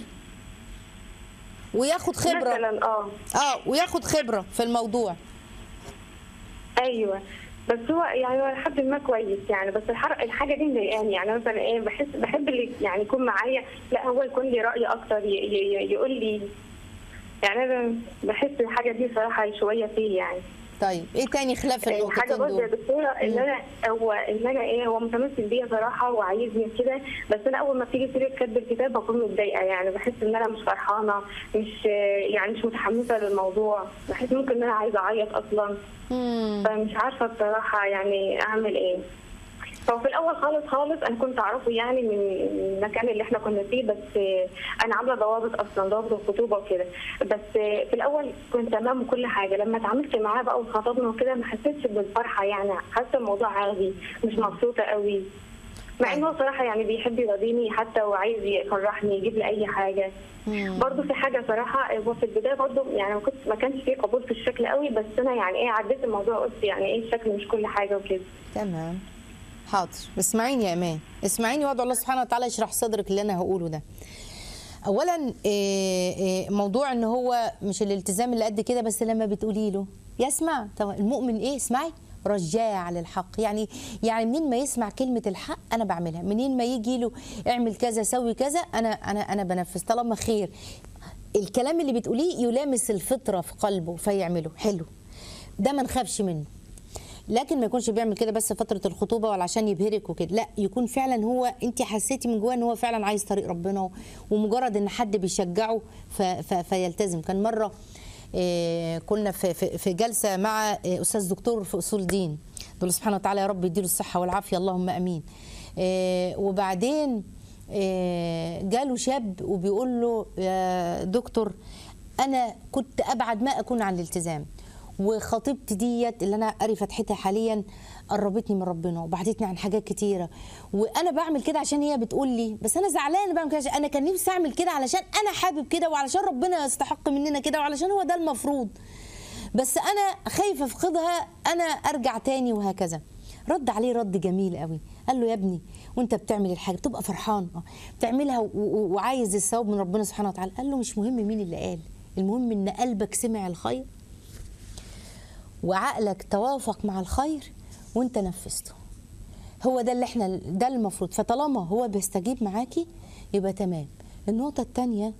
وياخد خبره مثلا اه اه وياخد خبره في الموضوع ايوه بس هو يعني هو لحد ما كويس يعني بس الحر... الحاجه دي مضايقاني يعني مثلا ايه بحس بحب اللي يعني يكون معايا لا هو يكون لي راي اكتر ي... ي... يقول لي يعني انا بحس الحاجه دي صراحه شويه فيه يعني طيب ايه تاني خلاف حاجه النقطتين برضه يا دول دكتوره ان انا هو ان انا ايه هو متمسك بيا صراحه وعايزني كده بس انا اول ما بتيجي سيره كتب الكتاب بكون متضايقه يعني بحس ان انا مش فرحانه مش يعني مش متحمسه للموضوع بحس ممكن ان انا عايزه اعيط اصلا مم. فمش عارفه بصراحه يعني اعمل ايه هو في الاول خالص خالص انا كنت اعرفه يعني من المكان اللي احنا كنا فيه بس انا عامله ضوابط اصلا ضوابط الخطوبه وكده بس في الاول كنت تمام وكل حاجه لما اتعاملت معاه بقى وخطبنا وكده ما حسيتش بالفرحه يعني حاسه الموضوع عادي مش مبسوطه قوي مع انه صراحه يعني بيحب يراضيني حتى وعايز يفرحني يجيب لي اي حاجه مم. برضه في حاجه صراحه هو في البدايه برضه يعني ما كنت ما كانش فيه قبول في الشكل قوي بس انا يعني ايه عديت الموضوع قلت يعني ايه الشكل مش كل حاجه وكده تمام حاضر اسمعيني يا امان اسمعيني وادعو الله سبحانه وتعالى يشرح صدرك اللي انا هقوله ده اولا إيه إيه موضوع ان هو مش الالتزام اللي قد كده بس لما بتقولي له يسمع طب المؤمن ايه اسمعي رجاع للحق يعني يعني منين ما يسمع كلمه الحق انا بعملها منين ما يجي له اعمل كذا سوي كذا انا انا انا بنفذ طالما خير الكلام اللي بتقوليه يلامس الفطره في قلبه فيعمله حلو ده ما نخافش منه لكن ما يكونش بيعمل كده بس فتره الخطوبه ولا عشان يبهرك وكده لا يكون فعلا هو انت حسيتي من جواه ان هو فعلا عايز طريق ربنا و- ومجرد ان حد بيشجعه ف ف فيلتزم كان مره آه، كنا في في في جلسه مع آه، استاذ دكتور في اصول دين دول سبحانه وتعالى يا رب يديله الصحه والعافيه اللهم امين آه، وبعدين آه، جاله شاب وبيقول له يا دكتور انا كنت ابعد ما اكون عن الالتزام وخطيبتي ديت اللي انا قاري فتحتها حاليا قربتني من ربنا وبعدتني عن حاجات كتيره وانا بعمل كده عشان هي بتقول لي بس انا زعلانه بعمل كده عشان انا كان نفسي اعمل كده علشان انا حابب كده وعلشان ربنا يستحق مننا كده وعلشان هو ده المفروض بس انا خايفه افقدها انا ارجع تاني وهكذا رد عليه رد جميل قوي قال له يا ابني وانت بتعمل الحاجه بتبقى فرحان اه بتعملها و- و- وعايز الثواب من ربنا سبحانه وتعالى قال له مش مهم مين اللي قال المهم ان قلبك سمع الخير وعقلك توافق مع الخير وانت نفذته هو ده اللي احنا ده المفروض فطالما هو بيستجيب معاكي يبقى تمام النقطه الثانيه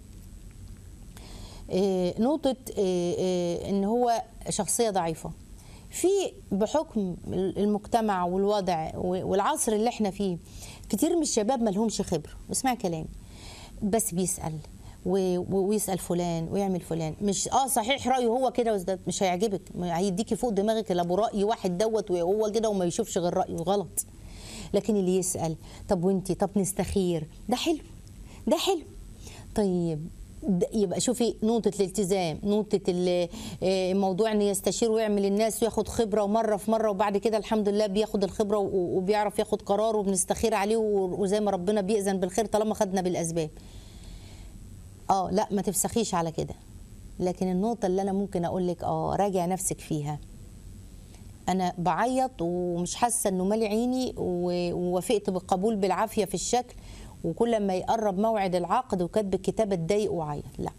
إيه، نقطة إيه، إيه، إن هو شخصية ضعيفة في بحكم المجتمع والوضع والعصر اللي احنا فيه كتير من الشباب ما لهمش خبرة اسمع كلامي بس بيسأل و- و- ويسأل فلان ويعمل فلان مش اه صحيح رأيه هو كده بس ده مش هيعجبك ما هيديكي فوق دماغك الا ابو رأي واحد دوت وهو كده وما يشوفش غير رأيه غلط لكن اللي يسأل طب وانتي طب نستخير ده حلو ده حلو طيب د- يبقى شوفي نقطة الالتزام نقطة ال- آه، موضوع ان يستشير ويعمل الناس وياخد خبرة ومرة في مرة وبعد كده الحمد لله بياخد الخبرة و- وبيعرف ياخد قرار وبنستخير عليه و- وزي ما ربنا بيأذن بالخير طالما خدنا بالأسباب اه لا ما تفسخيش على كده لكن النقطة اللي أنا ممكن أقول لك اه راجع نفسك فيها انا بعيط ومش حاسه انه مالي عيني و- ووافقت بالقبول بالعافيه في الشكل وكل ما يقرب موعد العقد وكاتب الكتاب اتضايق واعيط لا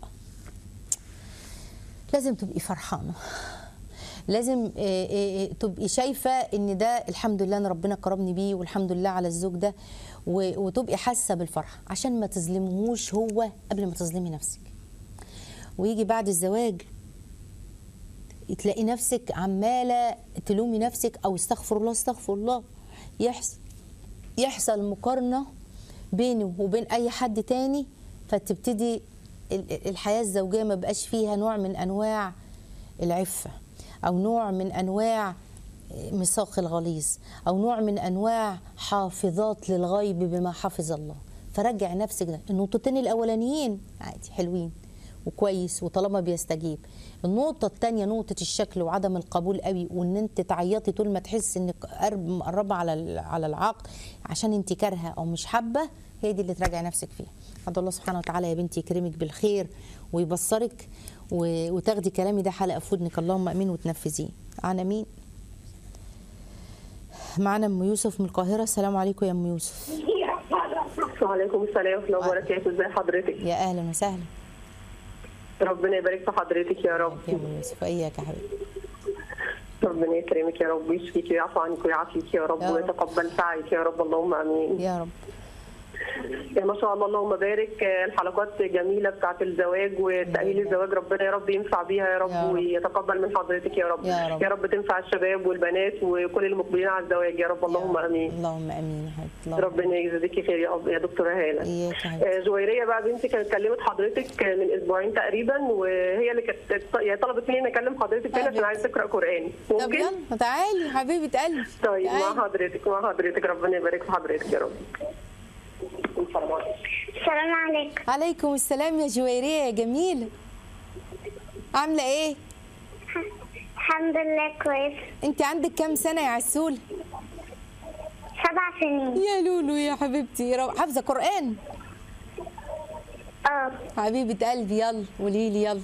لازم تبقي فرحانه لازم آه، آه، آه، تبقي شايفه ان ده الحمد لله ان ربنا كرمني بيه والحمد لله على الزوج ده و- وتبقي حاسه بالفرحه عشان ما تظلمهوش هو قبل ما تظلمي نفسك ويجي بعد الزواج تلاقي نفسك عماله تلومي نفسك او استغفر الله استغفر الله يحصل يحصل مقارنه بينه وبين اي حد تاني فتبتدي ال- الحياه الزوجيه ما بقاش فيها نوع من انواع العفه او نوع من انواع ميثاق الغليظ او نوع من انواع حافظات للغيب بما حفظ الله فرجع نفسك ده النقطتين الاولانيين عادي حلوين وكويس وطالما بيستجيب النقطة التانية نقطة الشكل وعدم القبول قوي وان انت تعيطي طول ما تحس انك قرب مقربة على ال- على العقد عشان انت كارهة او مش حابة هي دي اللي تراجع نفسك فيها عبد الله سبحانه وتعالى يا بنتي يكرمك بالخير ويبصرك و- وتاخدي كلامي ده حلقة في ودنك اللهم امين وتنفذيه انا مين معنا ام يوسف من القاهرة السلام عليكم يا ام يوسف وعليكم السلام ورحمه الله وبركاته ازي حضرتك يا اهلا وسهلا ربنا يبارك في حضرتك يا رب يا ام يوسف اياك يا حبيبي ربنا يكرمك يا رب ويشفيك ويعفو عنك ويعافيك يا رب يا رب. ويتقبل سعيك يا رب اللهم امين يا رب يا ما شاء الله اللهم بارك آه، الحلقات جميله بتاعت الزواج وتاهيل الزواج ربنا يا رب ينفع بيها يا رب, يا رب. ويتقبل من حضرتك يا رب. يا رب. يا رب تنفع الشباب والبنات وكل المقبلين على الزواج يا رب اللهم امين اللهم امين يا حبيبتي اللهم ربنا يجزيكي خير يا أب- يا دكتوره هاله اياك يا حبيبتي آه، جويريه بقى بنتي كانت كلمت حضرتك من اسبوعين تقريبا وهي اللي كانت يعني طلبت مني اني اكلم حضرتك تاني عشان عايزه تقرا قران طب ممكن؟ يلا تعالي حبيبه قلبي طيب تعالي. مع حضرتك مع حضرتك ربنا يبارك في حضرتك يا رب السلام عليكم السلام عليكم عليكم السلام يا جويريه يا جميله عامله ايه الحمد لله كويس انت عندك كام سنه يا عسول سبع سنين يا لولو يا حبيبتي يا رب حافظه قران اه حبيبه قلبي يلا قولي لي يلا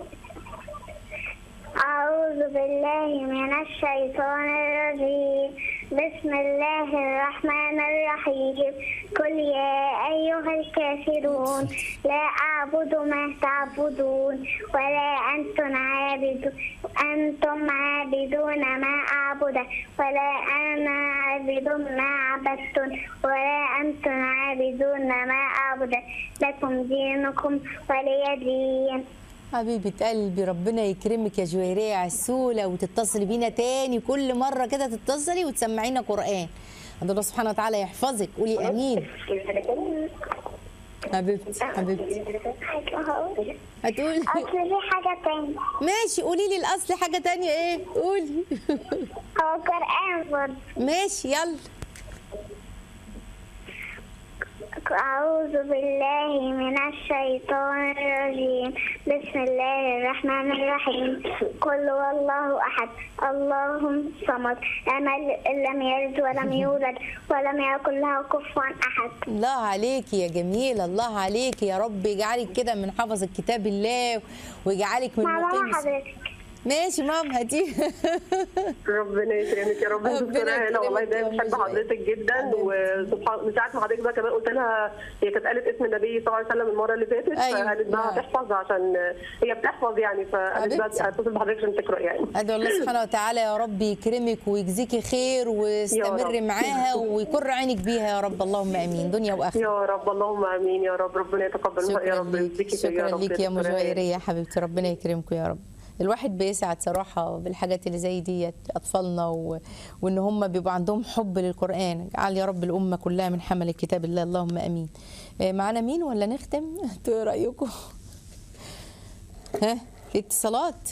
أعوذ بالله من الشيطان الرجيم بسم الله الرحمن الرحيم قل يا أيها الكافرون لا أعبد ما تعبدون ولا أنتم عابدون أنتم عابدون ما أعبد ولا أنا عابد ما عبدتم ولا أنتم عابدون ما أعبد لكم دينكم ولي دين حبيبة قلبي ربنا يكرمك يا جويرية عسولة وتتصلي بينا تاني كل مرة كده تتصلي وتسمعينا قرآن عند الله سبحانه وتعالى يحفظك قولي أمين حبيبتي حبيبتي هتقولي اصل في حاجه تانية ماشي قولي لي الأصل حاجة تانية إيه قولي هو قران برضه ماشي يلا أعوذ بالله من الشيطان الرجيم بسم الله الرحمن الرحيم قل هو الله أحد الله الصمد لم- لم يلد ولم يولد ولم يكن له كفوا أحد الله عليكي يا جميلة الله عليكي يا رب يجعلك كده من حفظ الكتاب الله ويجعلك من مع مقيم ماما الصلاة. حضرتك ماشي ماما هاتي ربنا يكرمك يا رب ربنا دكتوره هنا والله يكرمك يا دايما بحب أم حضرتك جدا وسبحان من ساعه ما حضرتك بقى كمان قلت لها هي كانت قالت اسم النبي صلى الله عليه وسلم المره اللي فاتت أيوة. فقالت بقى نعم. هتحفظ عشان هي بتحفظ يعني فقالت بقى حبيبتي. هتصل بحضرتك عشان تقرا يعني ادعو الله سبحانه وتعالى يا رب يكرمك ويجزيكي خير يا واستمري رب. معاها ويكر عينك بيها يا رب اللهم امين دنيا واخره يا رب اللهم امين يا رب ربنا يتقبل منها يا شكرا رب ليك ويجزيكي خير شكرا رب ليك يا دكتورة هاني. مجويريه يا حبيبتي ربنا يكرمكم يا رب الواحد بيسعد صراحة بالحاجات اللي زي ديت أطفالنا و... وإن هم بيبقى عندهم حب للقرآن اجعل يا رب الأمة كلها من حمل كتاب الله اللهم أمين آه، معانا مين ولا نختم؟ انتوا إيه رأيكم؟ ها في اتصالات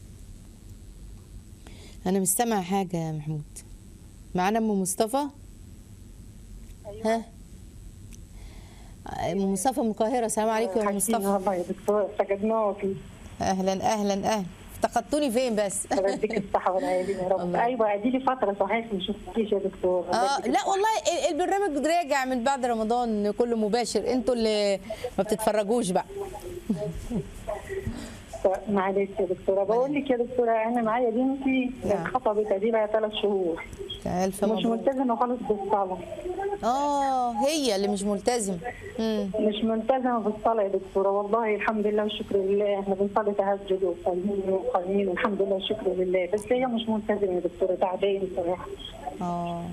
أنا مش سامعة حاجة يا محمود معانا أم مصطفى؟ ها؟ أم مصطفى من القاهرة السلام عليكم يا أم حكينا مصطفى والله يا دكتور فقدناكي اهلا اهلا اهلا افتقدتوني فين بس الله يديك الصحة والعافية يا رب الله. أيوة أدي لي فترة صحيح ما شفتكيش يا دكتور الله اه يديك لا الصحة. والله ال- البرنامج راجع من بعد رمضان كله مباشر انتوا اللي ما بتتفرجوش بقى معلش يا دكتورة بقول لك يا دكتورة أنا معايا بنتي نعم. خطبت أدي لها ثلاث شهور الف مش مبروك ملتزمة خالص بالصلاة اه هي اللي مش ملتزمه امم مش ملتزمة بالصلاة يا دكتورة والله الحمد لله والشكر لله احنا بنصلي تهجد وصالين وقايمين والحمد لله والشكر لله بس هي مش ملتزمة يا دكتورة تعبانة صراحة اه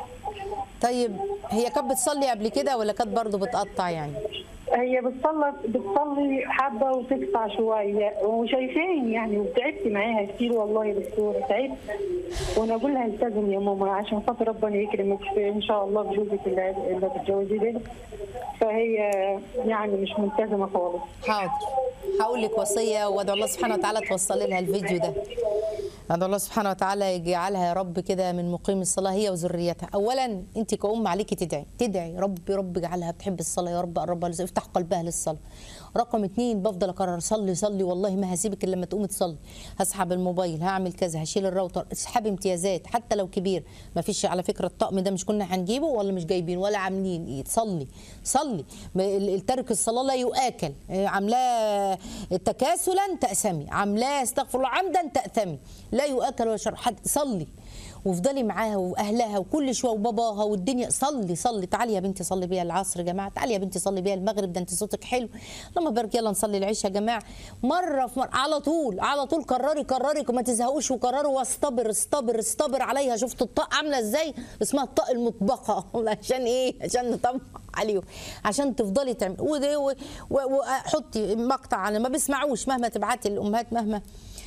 طيب هي كانت بتصلي قبل كده ولا كانت برضه بتقطع يعني هي بتصلي بتصلي حبه وتقطع شويه وشايفين يعني وتعبت معاها كتير والله يا دكتوره تعبت وانا اقول لها التزم يا ماما عشان خاطر ربنا يكرمك في ان شاء الله بجوزك اللي اللي هتتجوزي ده فهي يعني مش ملتزمه خالص حاضر هقول لك وصيه وادعو الله سبحانه وتعالى توصلي لها الفيديو ده ادعو الله سبحانه وتعالى يجعلها يا رب كده من مقيم الصلاه هي وذريتها اولا انت كأم عليكي تدعي تدعي ربي رب اجعلها بتحب الصلاه يا رب قربها لز- افتح قلبها للصلاه رقم اتنين بفضل اكرر صلي صلي والله ما هسيبك الا لما تقومي تصلي هسحب الموبايل هعمل كذا هشيل الراوتر اسحبي امتيازات حتى لو كبير ما فيش على فكره الطقم ده مش كنا هنجيبه ولا مش جايبين ولا عاملين إيه؟ تصلي صلي ما- ال- الترك الصلاه لا يؤكل إيه، عاملاه تكاسلا تأسمي عاملاه استغفر الله عمدا تأثمي لا يؤكل ولا شرب حد صلي وافضلي معاها واهلها وكل شويه وباباها والدنيا صلي صلي تعالي يا بنتي صلي بيها العصر يا جماعه تعالي يا بنتي صلي بيها المغرب ده انت صوتك حلو اللهم بارك يلا نصلي العشاء يا جماعه مره في مره على طول على طول كرري كرري وما تزهقوش وكرروا واستبر استبر استبر عليها شفت الطاق عامله ازاي اسمها الطاق المطبقه عشان ايه عشان نطبق عليهم عشان تفضلي تعملي وده- و- و- وحطي مقطع على ما بيسمعوش مهما تبعتي الامهات مهما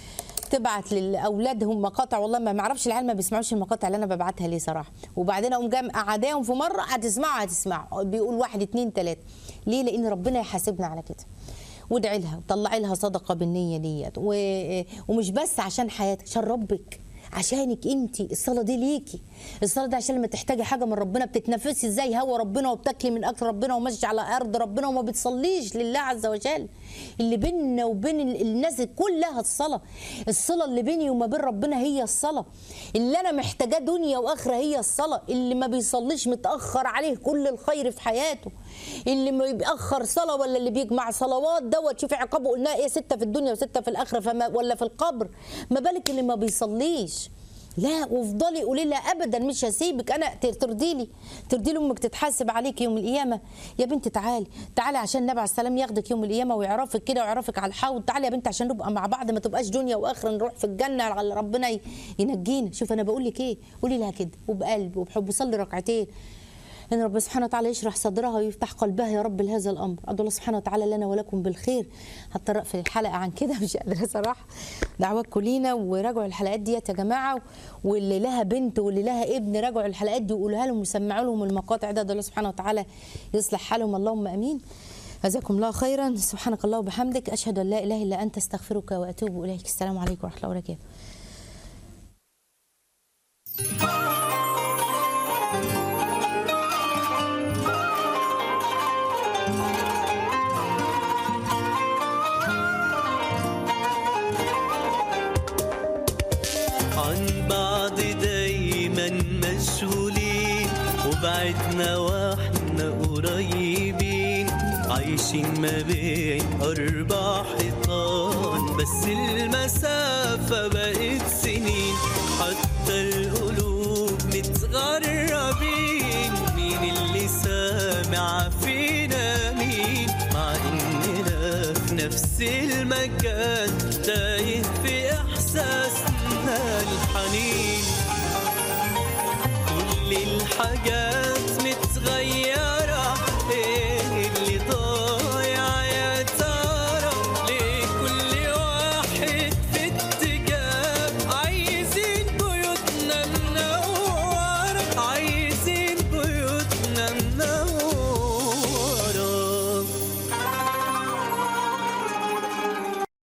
تبعت لاولادهم مقاطع والله ما معرفش العيال ما بيسمعوش المقاطع اللي انا ببعتها ليه صراحه وبعدين اقوم جام قعداهم في مره هتسمعوا هتسمعوا بيقول واحد اتنين تلاته ليه لان ربنا يحاسبنا على كده وادعي لها وطلعي لها صدقه بالنيه ديت و- ومش بس عشان حياتك عشان ربك عشانك انت الصلاه دي ليكي الصلاه دي عشان لما تحتاجي حاجه من ربنا بتتنفسي ازاي هوا ربنا وبتاكلي من اكل ربنا وماشي على ارض ربنا وما بتصليش لله عز وجل اللي بيننا وبين ال- الناس كلها الصلاه الصله اللي بيني وما بين ربنا هي الصلاه اللي انا محتاجاه دنيا واخره هي الصلاه اللي ما بيصليش متاخر عليه كل الخير في حياته اللي ما بيأخر صلاه ولا اللي بيجمع صلوات دوت شوفي عقابه قلنا ايه سته في الدنيا وسته في الاخره فما ولا في القبر ما بالك اللي ما بيصليش لا وافضلي قولي لها ابدا مش هسيبك انا ترضي لي ترضي لي امك تتحاسب عليك يوم القيامه يا بنتي تعالي تعالي عشان النبي عليه السلام ياخدك يوم القيامه ويعرفك كده ويعرفك على الحوض تعالي يا بنتي عشان نبقى مع بعض ما تبقاش دنيا واخره نروح في الجنه على ربنا ي- ينجينا شوف انا بقول لك ايه قولي لها كده وبقلب وبحب صلي ركعتين ان رب سبحانه وتعالى يشرح صدرها ويفتح قلبها يا رب لهذا الامر ادعو الله سبحانه وتعالى لنا ولكم بالخير حتى اقفل الحلقه عن كده مش قادره صراحه دعواتكم لينا وراجعوا الحلقات ديت يا جماعه واللي لها بنت واللي لها ابن راجعوا الحلقات دي وقولوها لهم وسمعوا لهم المقاطع ده ادعو الله سبحانه وتعالى يصلح حالهم اللهم امين جزاكم الله خيرا سبحانك الله وبحمدك اشهد ان لا اله الا انت استغفرك واتوب اليك السلام عليكم ورحمه الله وبركاته عن بعض دايما مشغولين وبعدنا واحنا قريبين عايشين ما بين أربع حيطان بس المسافة بقت سنين حتى القلوب متغربين مين اللي سامع فينا مين مع إننا في نفس المكان تايه في إحساسنا الحنين